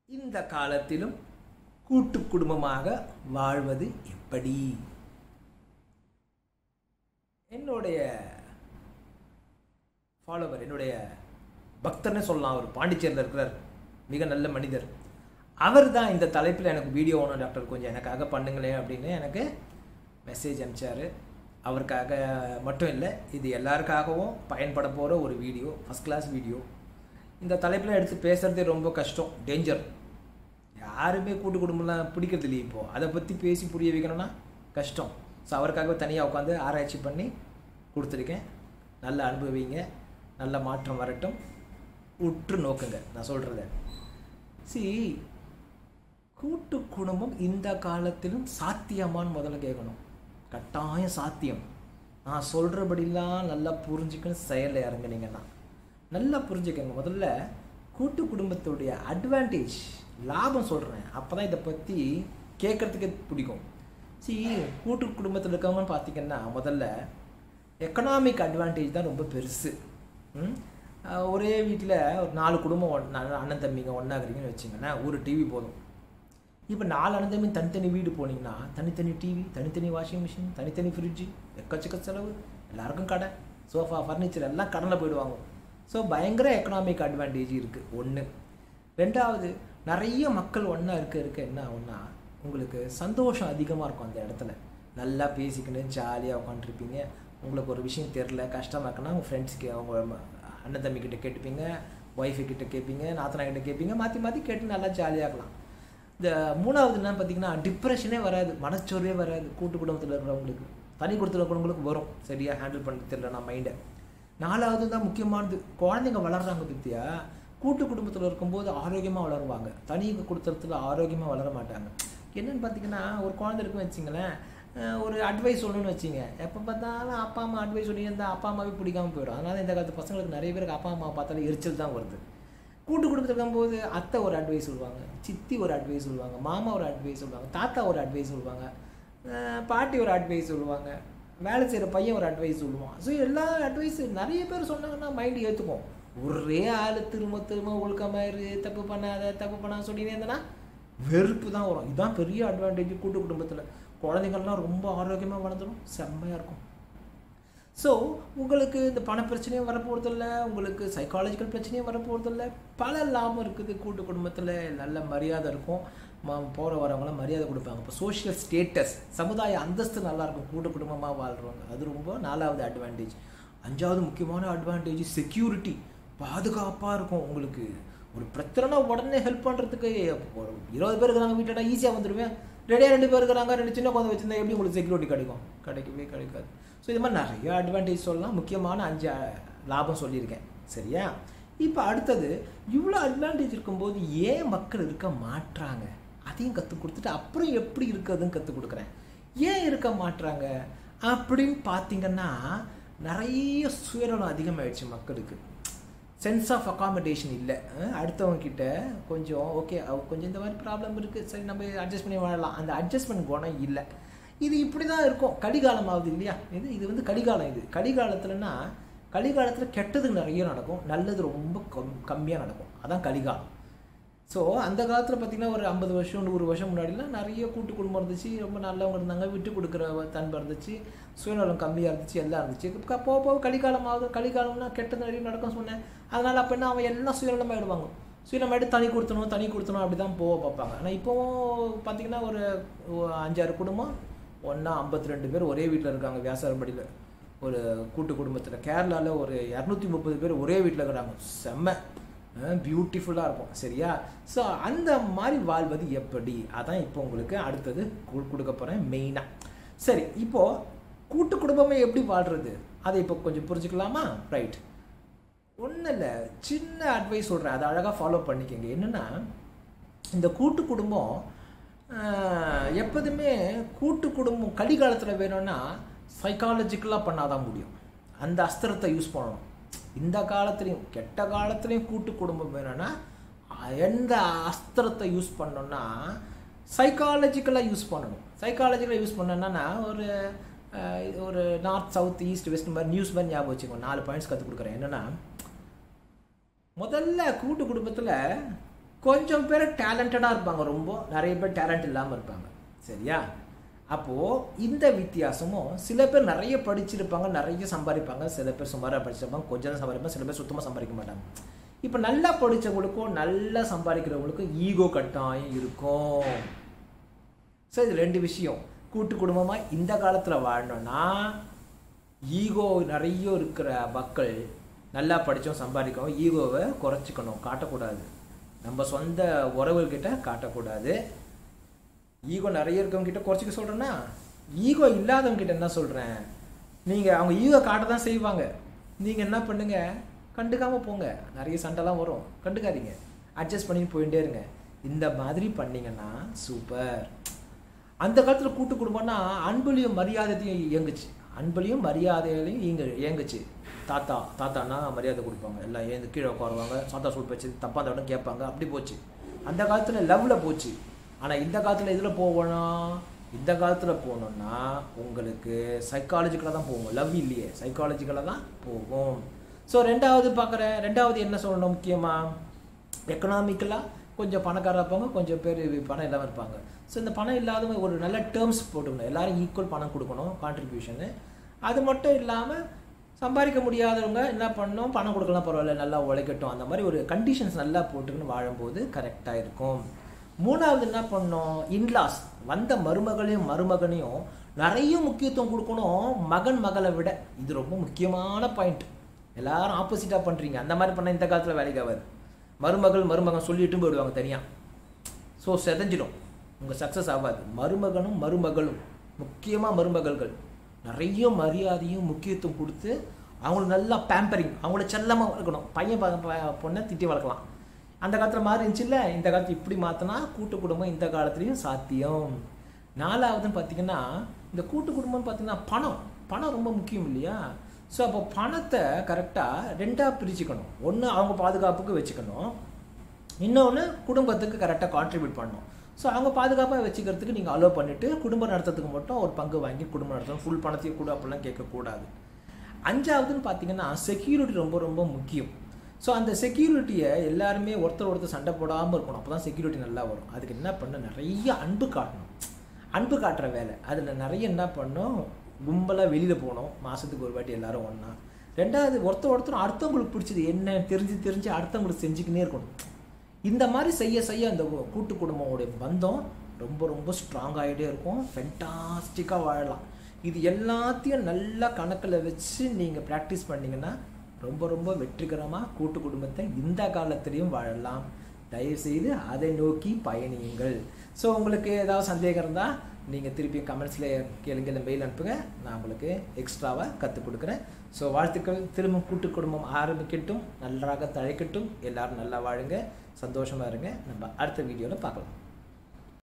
இந்த காலத்திலும் கூட்டு குடும்பமாக வாழ்வது எப்படி என்னுடைய ஃபாலோவர் என்னுடைய பக்தர்னே சொல்லலாம் அவர் பாண்டிச்சேரியில் இருக்கிறார் மிக நல்ல மனிதர் அவர் தான் இந்த தலைப்பில் எனக்கு வீடியோ வேணும் டாக்டர் கொஞ்சம் எனக்காக பண்ணுங்களேன் அப்படின்னு எனக்கு மெசேஜ் அனுப்பிச்சார் அவருக்காக மட்டும் இல்லை இது எல்லாருக்காகவும் பயன்பட போகிற ஒரு வீடியோ ஃபஸ்ட் கிளாஸ் வீடியோ இந்த தலைப்பில் எடுத்து பேசுகிறதே ரொம்ப கஷ்டம் டேஞ்சர் யாருமே கூட்டு குடும்பம்லாம் பிடிக்கிறது இல்லையே இப்போது அதை பற்றி பேசி புரிய வைக்கணும்னா கஷ்டம் ஸோ அவருக்காக தனியாக உட்காந்து ஆராய்ச்சி பண்ணி கொடுத்துருக்கேன் நல்லா அனுபவிங்க நல்ல மாற்றம் வரட்டும் உற்று நோக்குங்க நான் சொல்கிறத சி கூட்டு குடும்பம் இந்த காலத்திலும் சாத்தியமான்னு முதல்ல கேட்கணும் கட்டாயம் சாத்தியம் நான் சொல்கிறபடிலாம் நல்லா புரிஞ்சுக்கணும் செயலில் இறங்குனீங்கன்னா நல்லா புரிஞ்சுக்கங்க முதல்ல கூட்டு குடும்பத்துடைய அட்வான்டேஜ் லாபம் சொல்கிறேன் அப்போ தான் இதை பற்றி கேட்குறதுக்கே பிடிக்கும் சி கூட்டு குடும்பத்தில் இருக்கவங்கன்னு பார்த்தீங்கன்னா முதல்ல எக்கனாமிக் அட்வான்டேஜ் தான் ரொம்ப பெருசு ம்? அஹ் ஒரே வீட்டில் ஒரு நாலு குடும்பம் ஒண்ணா அண்ணன் தம்பிங்க ஒன்றாகிறீங்கன்னு வச்சிங்களேன் ஒரு டிவி போதும் இப்போ நாலு அண்ணன் தம்பி தனித்தனி வீடு போனீங்கன்னா தனித்தனி டிவி தனித்தனி வாஷிங் மிஷின் தனித்தனி ஃப்ரிட்ஜு எக்கச்சக்க செலவு எல்லாருக்கும் கடை சோஃபா ஃபர்னிச்சர் எல்லாம் கடனில் போயிடுவாங்க ஸோ பயங்கர எக்கனாமிக் அட்வான்டேஜ் இருக்குது ஒன்று ரெண்டாவது நிறைய மக்கள் ஒன்றா இருக்க இருக்க என்ன ஆகும்னா உங்களுக்கு சந்தோஷம் அதிகமாக இருக்கும் அந்த இடத்துல நல்லா பேசிக்கின்னு ஜாலியாக உட்காந்துருப்பீங்க உங்களுக்கு ஒரு விஷயம் தெரில கஷ்டமாக இருக்குன்னா உங்கள் ஃப்ரெண்ட்ஸ்க்கு அவங்க அண்ணன் தம்பி கிட்ட கேட்டுப்பீங்க ஒய்ஃபு கிட்ட கேட்பீங்க நாத்தனா கிட்ட கேட்பீங்க மாற்றி மாற்றி கேட்டு நல்லா ஜாலியாக இருக்கலாம் இந்த மூணாவது என்ன பார்த்தீங்கன்னா டிப்ரெஷனே வராது மனச்சோர்வே வராது கூட்டு குடும்பத்தில் இருக்கிறவங்களுக்கு தனி குடும்பத்தில் இருக்கிறவங்களுக்கு வரும் சரியாக ஹேண்டில் பண்ண தெரியல நான் மைண்டை நாலாவது தான் முக்கியமானது குழந்தைங்க வளர்றாங்க பத்தியா கூட்டு குடும்பத்தில் இருக்கும்போது ஆரோக்கியமாக வளருவாங்க தனி குடும்பத்தில் ஆரோக்கியமாக வளர மாட்டாங்க என்னன்னு பார்த்தீங்கன்னா ஒரு குழந்தை இருக்குன்னு வச்சிங்களேன் அஹ் ஒரு அட்வைஸ் சொல்லணும்னு வச்சிங்க எப்போ பார்த்தாலும் அப்பா அம்மா அட்வைஸ் சொல்லி இருந்தால் அப்பா அம்மாவே பிடிக்காம போயிடும் அதனால இந்த காலத்து பசங்களுக்கு நிறைய பேருக்கு அப்பா அம்மா பார்த்தாலே எரிச்சல் தான் வருது கூட்டு குடும்பத்தில் இருக்கும்போது அத்தை ஒரு அட்வைஸ் சொல்லுவாங்க சித்தி ஒரு அட்வைஸ் சொல்லுவாங்க மாமா ஒரு அட்வைஸ் சொல்லுவாங்க தாத்தா ஒரு அட்வைஸ் சொல்லுவாங்க அஹ் பாட்டி ஒரு அட்வைஸ் சொல்லுவாங்க வேலை செய்கிற பையன் ஒரு அட்வைஸ் சொல்லுவான் ஸோ எல்லா அட்வைஸ் நிறைய பேர் சொன்னாங்கன்னா மைண்டு ஏற்றுக்கும் ஒரே ஆள் திரும்ப திரும்ப ஒழுக்கமாயிரு தப்பு பண்ணாத தப்பு பண்ணாத சொல்லினே இருந்தேன்னா வெறுப்பு தான் வரும் இதுதான் பெரிய அட்வான்டேஜ் கூட்டு குடும்பத்தில் குழந்தைங்கள்லாம் ரொம்ப ஆரோக்கியமாக வளர்ந்துடும் செம்மையாக இருக்கும் ஸோ உங்களுக்கு இந்த பண பிரச்சனையும் வரப்போகிறதில்ல உங்களுக்கு சைக்காலஜிக்கல் பிரச்சனையும் வரப்போகிறதில்ல பல லாபம் இருக்குது கூட்டு குடும்பத்தில் நல்ல மரியாதை இருக்கும் போகிற வரவங்களாம் மரியாதை கொடுப்பாங்க இப்போ சோஷியல் ஸ்டேட்டஸ் சமுதாய அந்தஸ்து நல்லா இருக்கும் கூட்டு குடும்பமாக வாழ்கிறவங்க அது ரொம்ப நாலாவது அட்வான்டேஜ் அஞ்சாவது முக்கியமான அட்வான்டேஜ் செக்யூரிட்டி பாதுகாப்பாக இருக்கும் உங்களுக்கு ஒரு பிரச்சனைனா உடனே ஹெல்ப் பண்ணுறதுக்கு ஒரு இருபது பேர் இருக்கிறாங்க வீட்டில் ஈஸியாக வந்துடுவேன் ரெடியாக ரெண்டு பேர் இருக்கிறாங்க ரெண்டு சின்ன குழந்தை வச்சிருந்தா எப்படி உங்களுக்கு செக்யூரிட்டி கிடைக்கும் கிடைக்கவே கிடைக்காது ஸோ இது மாதிரி நிறைய அட்வான்டேஜ் சொல்லலாம் முக்கியமான அஞ்சு அஹ், லாபம் சொல்லியிருக்கேன் சரியா இப்போ அடுத்தது இவ்வளோ அட்வான்டேஜ் இருக்கும்போது ஏன் மக்கள் இருக்க மாட்றாங்க அதையும் கற்றுக் கொடுத்துட்டு அப்புறம் எப்படி இருக்கிறதுன்னு கற்றுக் கொடுக்குறேன் ஏன் இருக்க மாட்றாங்க அப்படின்னு பார்த்தீங்கன்னா நிறைய சுயநலம் அதிகமாயிடுச்சு மக்களுக்கு சென்ஸ் ஆஃப் அகாமடேஷன் இல்லை அடுத்தவங்க கிட்ட கொஞ்சம் ஓகே கொஞ்சம் இந்த மாதிரி ப்ராப்ளம் இருக்குது சரி நம்ம அட்ஜஸ்ட் பண்ணி வாழலாம் அந்த அட்ஜஸ்ட்மெண்ட் குணம் இல்லை இது இப்படி தான் இருக்கும் கடிகாலம் ஆகுது இல்லையா இது இது வந்து கடிகாலம் இது கடிகாலத்துலனா கலிகாலத்தில் கெட்டது நிறைய நடக்கும் நல்லது ரொம்ப கம் கம்மியாக நடக்கும் அதான் கலிகாலம் ஸோ அந்த காலத்தில் பார்த்தீங்கன்னா ஒரு ஐம்பது வருஷம் நூறு வருஷம் முன்னாடிலாம் நிறைய கூட்டு குடும்பம் இருந்துச்சு ரொம்ப நல்லவங்க இருந்தாங்க விட்டு கொடுக்குற தன்மை இருந்துச்சு சுயநலம் கம்மியாக இருந்துச்சு எல்லாம் இருந்துச்சு இப்போ போக போக கலிகாலம் ஆகுது கலிகாலம்னா கெட்டது நிறைய நடக்கும் சொன்னேன் அதனால் அப்போ என்ன அவன் எல்லாம் சுயநலமாயிடுவாங்க சுயநலமாயிட்டு தனி கொடுத்தணும் தனி கொடுத்தணும் அப்படி தான் போக பார்ப்பாங்க ஆனால் இப்போவும் பார்த்தீங்கன்னா ஒரு ஒரு அஞ்சாறு குடும்பம் ஒன்றா ஐம்பத்தி ரெண்டு பேர் ஒரே வீட்டில் இருக்காங்க வியாசாரப்படியில் ஒரு கூட்டு குடும்பத்தில் கேரளாவில் ஒரு இரநூத்தி முப்பது பேர் ஒரே வீட்டில் இருக்கிறாங்க செம்ம பியூட்டிஃபுல்லாக இருக்கும் சரியா ஸோ அந்த மாதிரி வாழ்வது எப்படி அதான் இப்போ உங்களுக்கு அடுத்தது கு- கொடுக்க போகிறேன் மெயினாக சரி இப்போது கூட்டு குடும்பமே எப்படி வாழ்கிறது அதை இப்போ கொஞ்சம் புரிஞ்சுக்கலாமா ரைட் ஒன்றும் இல்லை சின்ன அட்வைஸ் சொல்கிறேன் அதை அழகாக ஃபாலோ பண்ணிக்கங்க என்னென்னா இந்த கூட்டு குடும்பம் ஆஹ், எப்போதுமே கூட்டு குடும்பம் கலிகாலத்தில் வேணும்னா சைக்காலஜிக்கலாக பண்ணாதான் முடியும் அந்த அஸ்திரத்தை யூஸ் பண்ணணும் இந்த காலத்துலேயும் கெட்ட காலத்துலேயும் கூட்டு குடும்பம் வேணும்னா எந்த அஸ்திரத்தை யூஸ் பண்ணோம்னா சைக்காலஜிக்கலாக யூஸ் பண்ணணும் சைக்காலஜிக்கலாக யூஸ் பண்ணோன்னா ஒரு அஹ், ஒரு நார்த் சவுத் ஈஸ்ட் வெஸ்ட் மாதிரி நியூஸ் மாதிரி ஞாபகம் வச்சுக்கோங்க நாலு பாயிண்ட்ஸ் கற்றுக் கொடுக்குறேன் என்னென்னா முதல்ல கூட்டு குடும்பத்தில் கொஞ்சம் பேர் டேலண்டடாக இருப்பாங்க ரொம்ப நிறைய பேர் டேலண்ட் இல்லாமல் இருப்பாங்க சரியா அப்போது இந்த வித்தியாசமும் சில பேர் நிறைய படிச்சிருப்பாங்க நிறைய சம்பாதிப்பாங்க சில பேர் சுமாராக படிச்சிருப்பாங்க கொஞ்சம் தான் சம்பாதிப்பாங்க சில பேர் சுத்தமாக சம்பாதிக்க மாட்டாங்க இப்போ நல்லா படித்தவங்களுக்கும் நல்லா சம்பாதிக்கிறவங்களுக்கும் ஈகோ கட்டாயம் இருக்கும் ஸோ இது ரெண்டு விஷயம் கூட்டு குடும்பமாக இந்த காலத்தில் வாழணும்னா ஈகோ நிறைய இருக்கிற மக்கள் நல்லா படித்தோம் சம்பாதிக்கணும் ஈகோவை குறைச்சிக்கணும் காட்டக்கூடாது நம்ம சொந்த உறவுகிட்ட காட்டக்கூடாது ஈகோ நிறைய இருக்கவங்க கிட்ட குறைச்சிக்க சொல்கிறேன்னா ஈகோ இல்லாதவங்க கிட்ட என்ன சொல்கிறேன் நீங்கள் அவங்க ஈகோ காட்ட தான் செய்வாங்க நீங்கள் என்ன பண்ணுங்க கண்டுக்காமல் போங்க நிறைய சண்டைலாம் வரும் கண்டுக்காதீங்க அட்ஜஸ்ட் பண்ணி போயிட்டே இருங்க இந்த மாதிரி பண்ணீங்கன்னா சூப்பர் அந்த காலத்தில் கூட்டு குடும்பம்னா அன்புலையும் மரியாதையும் இயங்குச்சு அன்புலையும் மரியாதையிலையும் இயங்க இயங்குச்சு தாத்தா தாத்தானா மரியாதை கொடுப்பாங்க எல்லாம் ஏந்து கீழே உட்காருவாங்க சாத்தா சொல் பேச்சு தப்பா அந்த இடம் கேட்பாங்க அப்படி போச்சு அந்த காலத்தில் லவ்வில் போச்சு ஆனால் இந்த காலத்தில் இதில் போகணும் இந்த காலத்தில் போகணுன்னா உங்களுக்கு சைக்காலஜிக்கலாக தான் போகும் லவ் இல்லையே சைக்காலஜிக்கலாக தான் போகும் ஸோ ரெண்டாவது பார்க்குற ரெண்டாவது என்ன சொல்லணும் முக்கியமாக எக்கனாமிக்கலாக கொஞ்சம் பணக்காரா இருப்பாங்க கொஞ்சம் பேர் பணம் இல்லாமல் இருப்பாங்க ஸோ இந்த பணம் இல்லாதவங்க ஒரு நல்ல டேர்ம்ஸ் போட்டுக்கணும் எல்லாரும் ஈக்குவல் பணம் கொடுக்கணும் கான்ட்ரிபியூஷனு அது மட்டும் இல்லாமல் சம்பாதிக்க முடியாதவங்க என்ன பண்ணணும் பணம் கொடுக்கலாம் பரவாயில்ல நல்லா உழைக்கட்டும் அந்த மாதிரி ஒரு கண்டிஷன்ஸ் நல்லா போட்டுக்கின்னு வாழும்போது கரெக்டாக இருக்கும் மூணாவது என்ன பண்ணோம் இன்லாஸ் வந்த மருமகளையும் மருமகனையும் நிறைய முக்கியத்துவம் கொடுக்கணும் மகன் மகளை விட இது ரொம்ப முக்கியமான பாயிண்ட் எல்லாரும் ஆப்போசிட்டாக பண்ணுறீங்க அந்த மாதிரி பண்ண இந்த காலத்தில் வேலைக்கு ஆகாது மருமகள் மருமகன் சொல்லிட்டு போயிடுவாங்க தனியாக ஸோ செதஞ்சிடும் உங்கள் சக்ஸஸ் ஆகாது மருமகனும் மருமகளும் முக்கியமாக மருமகள்கள் நிறைய மரியாதையும் முக்கியத்துவம் கொடுத்து அவங்களுக்கு நல்லா பேம்பரிங் அவங்கள செல்லமாக வளர்க்கணும் பையன் ப- ப- பொண்ணை திட்டி வளர்க்கலாம் அந்த காலத்தில் மாறி இருந்துச்சுல்ல இந்த காலத்தில் இப்படி மாற்றினா கூட்டு குடும்பம் இந்த காலத்துலேயும் சாத்தியம் நாலாவதுன்னு பார்த்தீங்கன்னா இந்த கூட்டு குடும்பம்னு பார்த்தீங்கன்னா பணம் பணம் ரொம்ப முக்கியம் இல்லையா ஸோ அப்போ பணத்தை கரெக்டாக ரெண்டாக பிரிச்சுக்கணும் ஒன்று அவங்க பாதுகாப்புக்கு வச்சுக்கணும் இன்னொன்று குடும்பத்துக்கு கரெக்டாக கான்ட்ரிபியூட் பண்ணணும் ஸோ அவங்க பாதுகாப்பாக வச்சுக்கிறதுக்கு நீங்கள் அலோவ் பண்ணிவிட்டு குடும்பம் நடத்துறதுக்கு மட்டும் ஒரு பங்கு வாங்கி குடும்பம் நடத்தணும் ஃபுல் பணத்தையும் கூட அப்படிலாம் கேட்கக்கூடாது அஞ்சாவதுன்னு பார்த்தீங்கன்னா செக்யூரிட்டி ரொம்ப ரொம்ப முக்கியம் ஸோ அந்த செக்யூரிட்டியை எல்லாருமே ஒருத்தர் ஒருத்தர் சண்டை போடாமல் இருக்கணும் அப்போ தான் செக்யூரிட்டி நல்லா வரும் அதுக்கு என்ன பண்ணணும் நிறைய அன்பு காட்டணும் அன்பு காட்டுற வேலை அதில் நிறைய என்ன பண்ணணும் கும்பலாக வெளியில் போகணும் மாதத்துக்கு ஒரு வாட்டி எல்லாரும் ஒன்றா ரெண்டாவது ஒருத்தர் ஒருத்தர் அடுத்தவங்களுக்கு பிடிச்சது என்ன தெரிஞ்சு தெரிஞ்சு அடுத்தவங்களுக்கு செஞ்சுக்கினே இருக்கணும் இந்த மாதிரி செய்ய செய்ய அந்த கூட்டு குடும்பமுடைய பந்தம் ரொம்ப ரொம்ப ஸ்ட்ராங் ஆகிட்டே இருக்கும் ஃபென்டாஸ்டிக்காக வாழலாம் இது எல்லாத்தையும் நல்லா கணக்கில் வச்சு நீங்கள் ப்ராக்டிஸ் பண்ணீங்கன்னா ரொம்ப ரொம்ப வெற்றிகரமாக கூட்டு குடும்பத்தை இந்த காலத்திலையும் வாழலாம் தயவுசெய்து அதை நோக்கி பயணியுங்கள் ஸோ உங்களுக்கு ஏதாவது சந்தேகம் இருந்தால் நீங்கள் திருப்பி கமெண்ட்ஸில் கேளுங்க இல்லை மெயில் அனுப்புங்க நான் உங்களுக்கு எக்ஸ்ட்ராவாக கற்றுக் கொடுக்குறேன் ஸோ வாழ்த்துக்கள் திரும்ப கூட்டு குடும்பம் ஆரம்பிக்கட்டும் நன்றாக தழைக்கட்டும் எல்லாரும் நல்லா வாழுங்க சந்தோஷமாக இருங்க நம்ம அடுத்த வீடியோவில் பார்க்கலாம்